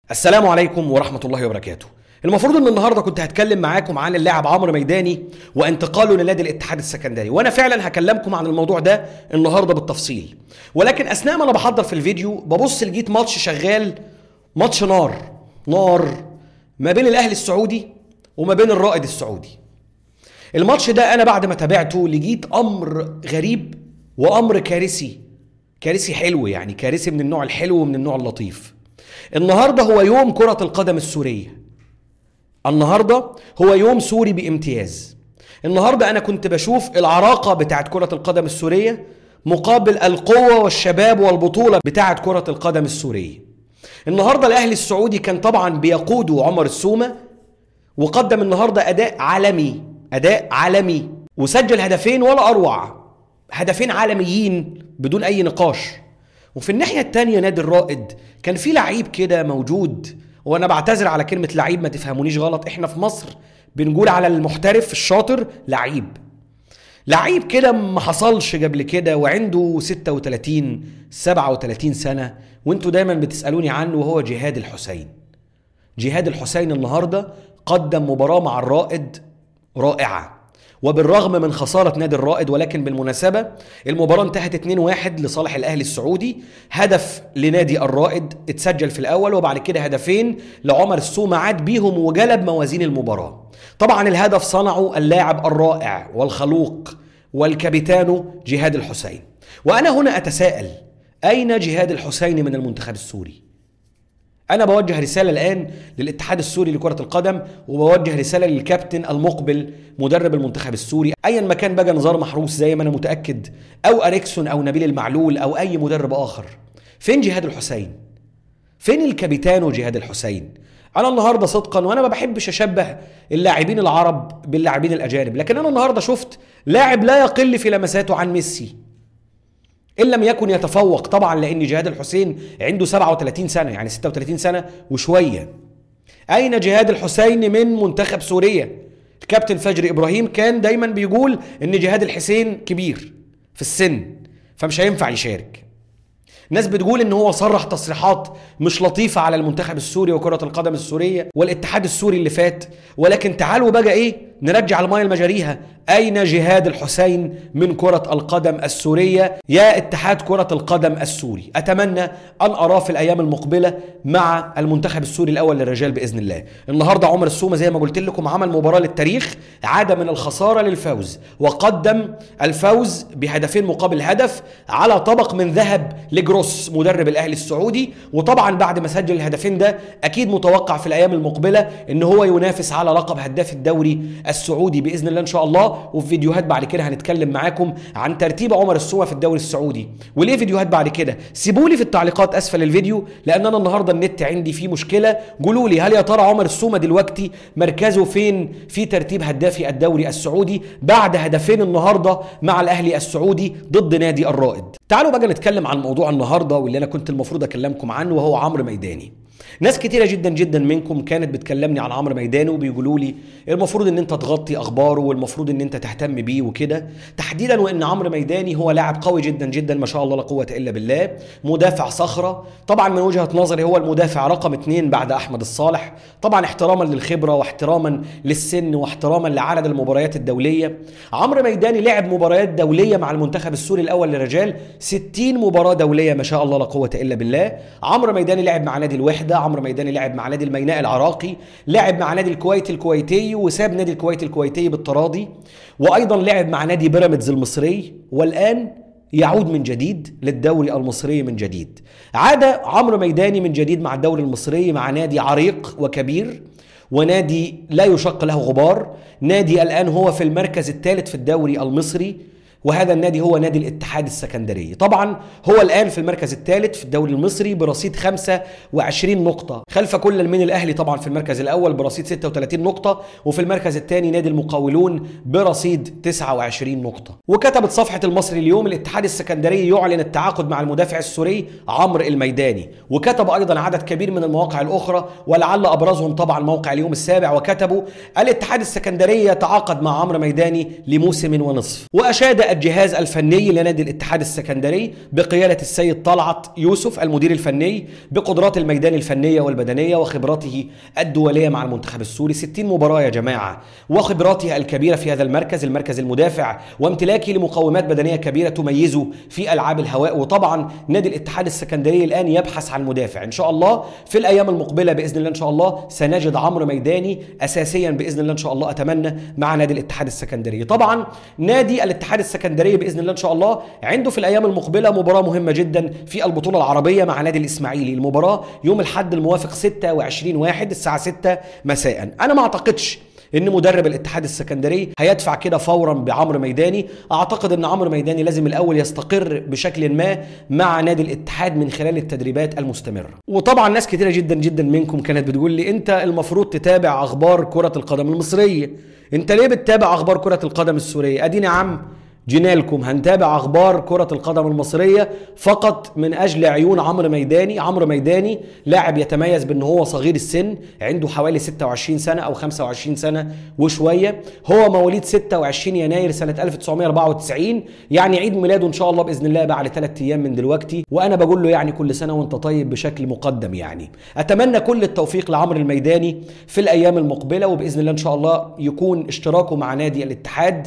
السلام عليكم ورحمة الله وبركاته المفروض ان النهارده كنت هتكلم معاكم عن اللاعب عمرو ميداني وانتقاله لنادي الاتحاد السكندري وانا فعلا هكلمكم عن الموضوع ده النهارده بالتفصيل ولكن اثناء ما انا بحضر في الفيديو ببص لقيت ماتش شغال ماتش نار نار ما بين الاهلي السعودي وما بين الرائد السعودي الماتش ده انا بعد ما تابعته لقيت امر غريب وامر كارثي كارثي حلو يعني كارثي من النوع الحلو ومن النوع اللطيف النهارده هو يوم كرة القدم السورية النهارده هو يوم سوري بامتياز النهارده انا كنت بشوف العراقه بتاعت كره القدم السوريه مقابل القوه والشباب والبطوله بتاعت كره القدم السوريه النهارده الاهلي السعودي كان طبعا بيقوده عمر السومه وقدم النهارده اداء عالمي اداء عالمي وسجل هدفين ولا اروع هدفين عالميين بدون اي نقاش وفي الناحيه الثانيه نادي الرائد كان في لعيب كده موجود وانا بعتذر على كلمه لعيب ما تفهمونيش غلط احنا في مصر بنقول على المحترف الشاطر لعيب لعيب كده ما حصلش قبل كده وعنده 36 37 سنه وانتوا دايما بتسالوني عنه وهو جهاد الحسين جهاد الحسين النهارده قدم مباراه مع الرائد رائعه وبالرغم من خسارة نادي الرائد ولكن بالمناسبة المباراة انتهت 2-1 لصالح الأهلي السعودي هدف لنادي الرائد اتسجل في الأول وبعد كده هدفين لعمر السومة عاد بيهم وجلب موازين المباراة طبعا الهدف صنعه اللاعب الرائع والخلوق والكابيتانو جهاد الحسين وأنا هنا أتساءل أين جهاد الحسين من المنتخب السوري؟ أنا بوجه رسالة الآن للاتحاد السوري لكرة القدم وبوجه رسالة للكابتن المقبل مدرب المنتخب السوري أيا ما كان بقى نزار محروس زي ما أنا متأكد أو أريكسون أو نبيل المعلول أو أي مدرب آخر فين جهاد الحسين؟ فين الكابيتانو جهاد الحسين؟ أنا النهاردة صدقا وأنا ما بحبش أشبه اللاعبين العرب باللاعبين الأجانب لكن أنا النهاردة شفت لاعب لا يقل في لمساته عن ميسي ان لم يكن يتفوق طبعا لان جهاد الحسين عنده 37 سنه يعني 36 سنه وشويه اين جهاد الحسين من منتخب سوريا الكابتن فجر ابراهيم كان دايما بيقول ان جهاد الحسين كبير في السن فمش هينفع يشارك ناس بتقول ان هو صرح تصريحات مش لطيفه على المنتخب السوري وكره القدم السوريه والاتحاد السوري اللي فات ولكن تعالوا بقى ايه نرجع المايه لمجاريها اين جهاد الحسين من كره القدم السوريه يا اتحاد كره القدم السوري اتمنى ان اراه في الايام المقبله مع المنتخب السوري الاول للرجال باذن الله النهارده عمر السومه زي ما قلت لكم عمل مباراه للتاريخ عاد من الخساره للفوز وقدم الفوز بهدفين مقابل هدف على طبق من ذهب لجروس مدرب الاهلي السعودي وطبعا بعد ما سجل الهدفين ده اكيد متوقع في الايام المقبله ان هو ينافس على لقب هداف الدوري السعودي باذن الله ان شاء الله وفي فيديوهات بعد كده هنتكلم معاكم عن ترتيب عمر السومه في الدوري السعودي وليه فيديوهات بعد كده سيبوا لي في التعليقات اسفل الفيديو لان انا النهارده النت عندي فيه مشكله قولوا لي هل يا ترى عمر السومه دلوقتي مركزه فين في ترتيب هدافي الدوري السعودي بعد هدفين النهارده مع الاهلي السعودي ضد نادي الرائد تعالوا بقى نتكلم عن موضوع النهارده واللي انا كنت المفروض اكلمكم عنه وهو عمرو ميداني ناس كتيره جدا جدا منكم كانت بتكلمني عن عمرو ميداني وبيقولوا لي المفروض ان انت تغطي اخباره والمفروض ان انت تهتم بيه وكده تحديدا وان عمرو ميداني هو لاعب قوي جدا جدا ما شاء الله لا قوه الا بالله مدافع صخره طبعا من وجهه نظري هو المدافع رقم اثنين بعد احمد الصالح طبعا احتراما للخبره واحتراما للسن واحتراما لعدد المباريات الدوليه عمرو ميداني لعب مباريات دوليه مع المنتخب السوري الاول للرجال 60 مباراه دوليه ما شاء الله لا قوه الا بالله عمرو ميداني لعب مع نادي الوحده عمرو ميداني لعب مع نادي الميناء العراقي لعب مع نادي الكويت الكويتي وساب نادي الكويت الكويتي بالتراضي وايضا لعب مع نادي بيراميدز المصري والان يعود من جديد للدوري المصري من جديد عاد عمرو ميداني من جديد مع الدوري المصري مع نادي عريق وكبير ونادي لا يشق له غبار نادي الآن هو في المركز الثالث في الدوري المصري وهذا النادي هو نادي الاتحاد السكندري طبعا هو الآن في المركز الثالث في الدوري المصري برصيد 25 نقطة خلف كل من الأهلي طبعا في المركز الأول برصيد 36 نقطة وفي المركز الثاني نادي المقاولون برصيد 29 نقطة وكتبت صفحة المصري اليوم الاتحاد السكندري يعلن التعاقد مع المدافع السوري عمرو الميداني وكتب أيضا عدد كبير من المواقع الأخرى ولعل أبرزهم طبعا موقع اليوم السابع وكتبوا الاتحاد السكندري يتعاقد مع عمرو ميداني لموسم ونصف وأشاد والجهاز الفني لنادي الاتحاد السكندري بقيادة السيد طلعت يوسف المدير الفني بقدرات الميدان الفنية والبدنية وخبراته الدولية مع المنتخب السوري 60 مباراة يا جماعة وخبراته الكبيرة في هذا المركز المركز المدافع وامتلاكه لمقومات بدنية كبيرة تميزه في ألعاب الهواء وطبعا نادي الاتحاد السكندري الآن يبحث عن مدافع إن شاء الله في الأيام المقبلة بإذن الله إن شاء الله سنجد عمرو ميداني أساسيا بإذن الله إن شاء الله أتمنى مع نادي الاتحاد السكندري طبعا نادي الاتحاد السكندري باذن الله ان شاء الله عنده في الايام المقبله مباراه مهمه جدا في البطوله العربيه مع نادي الاسماعيلي المباراه يوم الاحد الموافق 26 واحد الساعه 6 مساء انا ما اعتقدش ان مدرب الاتحاد السكندري هيدفع كده فورا بعمرو ميداني اعتقد ان عمرو ميداني لازم الاول يستقر بشكل ما مع نادي الاتحاد من خلال التدريبات المستمره وطبعا ناس كتيره جدا جدا منكم كانت بتقول لي انت المفروض تتابع اخبار كره القدم المصريه انت ليه بتتابع اخبار كره القدم السوريه ادينا يا عم جينا لكم هنتابع اخبار كره القدم المصريه فقط من اجل عيون عمرو ميداني عمرو ميداني لاعب يتميز بان هو صغير السن عنده حوالي 26 سنه او 25 سنه وشويه هو مواليد 26 يناير سنه 1994 يعني عيد ميلاده ان شاء الله باذن الله بعد ثلاث ايام من دلوقتي وانا بقول له يعني كل سنه وانت طيب بشكل مقدم يعني اتمنى كل التوفيق لعمرو الميداني في الايام المقبله وباذن الله ان شاء الله يكون اشتراكه مع نادي الاتحاد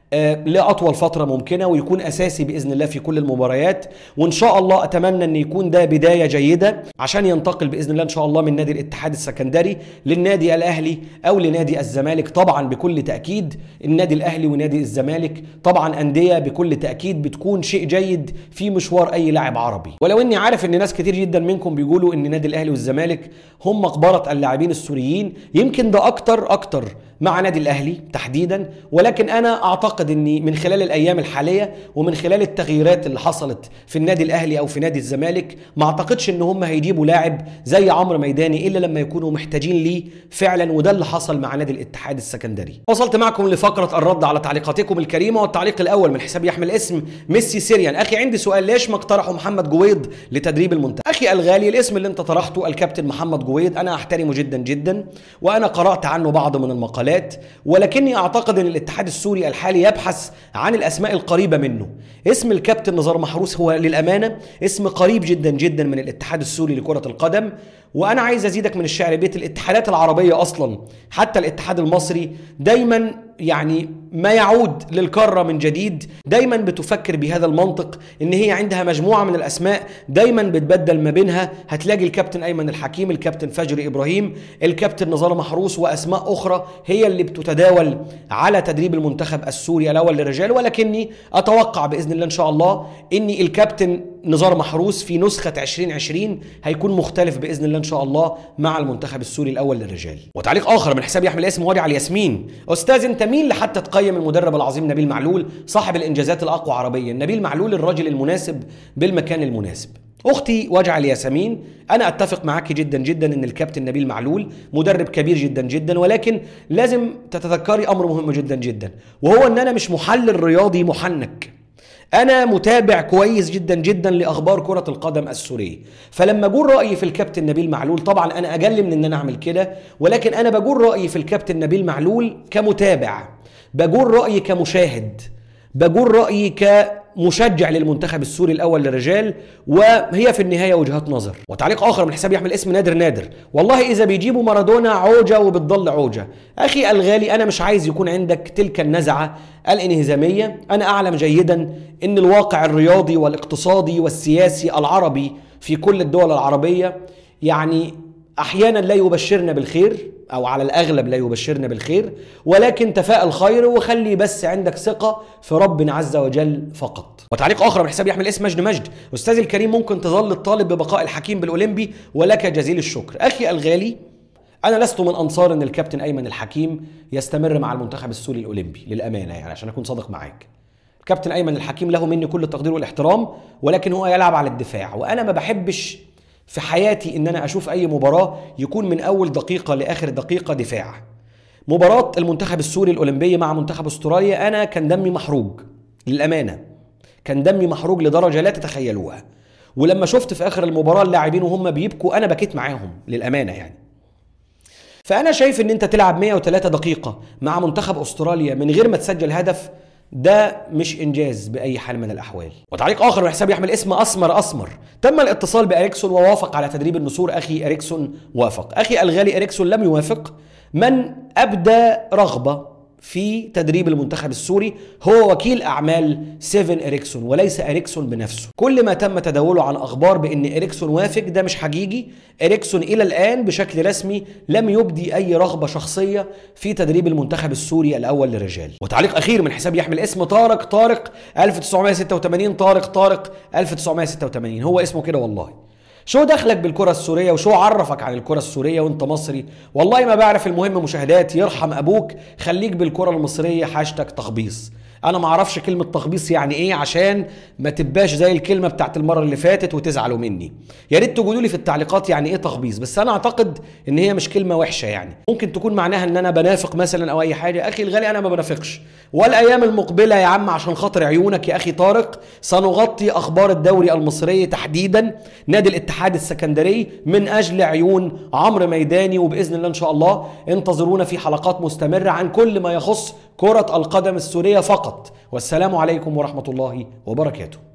لاطول فتره ممكنه ويكون اساسي باذن الله في كل المباريات وان شاء الله اتمنى ان يكون ده بدايه جيده عشان ينتقل باذن الله ان شاء الله من نادي الاتحاد السكندري للنادي الاهلي او لنادي الزمالك طبعا بكل تاكيد النادي الاهلي ونادي الزمالك طبعا انديه بكل تاكيد بتكون شيء جيد في مشوار اي لاعب عربي ولو اني عارف ان ناس كتير جدا منكم بيقولوا ان نادي الاهلي والزمالك هم مقبره اللاعبين السوريين يمكن ده اكتر اكتر مع نادي الاهلي تحديدا ولكن انا اعتقد اني من خلال الايام الحاليه ومن خلال التغييرات اللي حصلت في النادي الاهلي او في نادي الزمالك ما اعتقدش ان هم هيجيبوا لاعب زي عمرو ميداني الا لما يكونوا محتاجين ليه فعلا وده اللي حصل مع نادي الاتحاد السكندري وصلت معكم لفقره الرد على تعليقاتكم الكريمه والتعليق الاول من حساب يحمل اسم ميسي سيريان اخي عندي سؤال ليش ما اقترحوا محمد جويد لتدريب المنتخب اخي الغالي الاسم اللي انت طرحته الكابتن محمد جويد انا احترمه جدا جدا وانا قرات عنه بعض من المقالات ولكني اعتقد ان الاتحاد السوري الحالي يبحث عن الاسماء القريبه منه اسم الكابتن نزار محروس هو للامانه اسم قريب جدا جدا من الاتحاد السوري لكره القدم وانا عايز ازيدك من الشعر بيت الاتحادات العربيه اصلا حتى الاتحاد المصري دايما يعني ما يعود للقاره من جديد دايما بتفكر بهذا المنطق ان هي عندها مجموعه من الاسماء دايما بتبدل ما بينها هتلاقي الكابتن ايمن الحكيم الكابتن فجري ابراهيم الكابتن نزار محروس واسماء اخرى هي اللي بتتداول على تدريب المنتخب السوري الاول للرجال ولكني اتوقع باذن الله ان شاء الله ان الكابتن نزار محروس في نسخة 2020 هيكون مختلف بإذن الله إن شاء الله مع المنتخب السوري الأول للرجال وتعليق آخر من حساب يحمل اسم وادي على الياسمين أستاذ أنت مين لحتى تقيم المدرب العظيم نبيل معلول صاحب الإنجازات الأقوى عربيا نبيل معلول الرجل المناسب بالمكان المناسب اختي وجع الياسمين انا اتفق معك جدا جدا ان الكابتن نبيل معلول مدرب كبير جدا جدا ولكن لازم تتذكري امر مهم جدا جدا وهو ان انا مش محلل رياضي محنك انا متابع كويس جدا جدا لاخبار كره القدم السوريه فلما اقول رايي في الكابتن نبيل معلول طبعا انا اجل من ان انا اعمل كده ولكن انا بقول رايي في الكابتن نبيل معلول كمتابع بقول رايي كمشاهد بقول رايي كمشجع للمنتخب السوري الاول للرجال وهي في النهايه وجهات نظر وتعليق اخر من حساب يحمل اسم نادر نادر والله اذا بيجيبوا مارادونا عوجه وبتضل عوجه اخي الغالي انا مش عايز يكون عندك تلك النزعه الانهزاميه انا اعلم جيدا ان الواقع الرياضي والاقتصادي والسياسي العربي في كل الدول العربيه يعني احيانا لا يبشرنا بالخير او على الاغلب لا يبشرنا بالخير ولكن تفاءل خير وخلي بس عندك ثقه في ربنا عز وجل فقط وتعليق اخر من حساب يحمل اسم مجد مجد استاذ الكريم ممكن تظل الطالب ببقاء الحكيم بالاولمبي ولك جزيل الشكر اخي الغالي انا لست من انصار ان الكابتن ايمن الحكيم يستمر مع المنتخب السوري الاولمبي للامانه يعني عشان اكون صادق معاك الكابتن ايمن الحكيم له مني كل التقدير والاحترام ولكن هو يلعب على الدفاع وانا ما بحبش في حياتي ان انا اشوف اي مباراه يكون من اول دقيقه لاخر دقيقه دفاع مباراه المنتخب السوري الاولمبيه مع منتخب استراليا انا كان دمي محروق للامانه كان دمي محروق لدرجه لا تتخيلوها ولما شفت في اخر المباراه اللاعبين وهم بيبكوا انا بكيت معاهم للامانه يعني فانا شايف ان انت تلعب 103 دقيقه مع منتخب استراليا من غير ما تسجل هدف ده مش انجاز باي حال من الاحوال وتعليق اخر من حساب يحمل اسم اسمر اسمر تم الاتصال باريكسون ووافق على تدريب النسور اخي اريكسون وافق اخي الغالي اريكسون لم يوافق من ابدى رغبه في تدريب المنتخب السوري هو وكيل اعمال سيفن اريكسون وليس اريكسون بنفسه كل ما تم تداوله عن اخبار بان اريكسون وافق ده مش حقيقي اريكسون الى الان بشكل رسمي لم يبدي اي رغبه شخصيه في تدريب المنتخب السوري الاول للرجال وتعليق اخير من حساب يحمل اسم طارق طارق 1986 طارق طارق 1986 هو اسمه كده والله شو دخلك بالكرة السورية وشو عرفك عن الكرة السورية وانت مصري والله ما بعرف المهم مشاهدات يرحم ابوك خليك بالكرة المصرية حاشتك تخبيص انا ما اعرفش كلمه تخبيص يعني ايه عشان ما تبقاش زي الكلمه بتاعت المره اللي فاتت وتزعلوا مني يا ريت تقولوا لي في التعليقات يعني ايه تخبيص بس انا اعتقد ان هي مش كلمه وحشه يعني ممكن تكون معناها ان انا بنافق مثلا او اي حاجه اخي الغالي انا ما بنافقش والايام المقبله يا عم عشان خاطر عيونك يا اخي طارق سنغطي اخبار الدوري المصري تحديدا نادي الاتحاد السكندري من اجل عيون عمرو ميداني وباذن الله ان شاء الله انتظرونا في حلقات مستمره عن كل ما يخص كره القدم السوريه فقط والسلام عليكم ورحمه الله وبركاته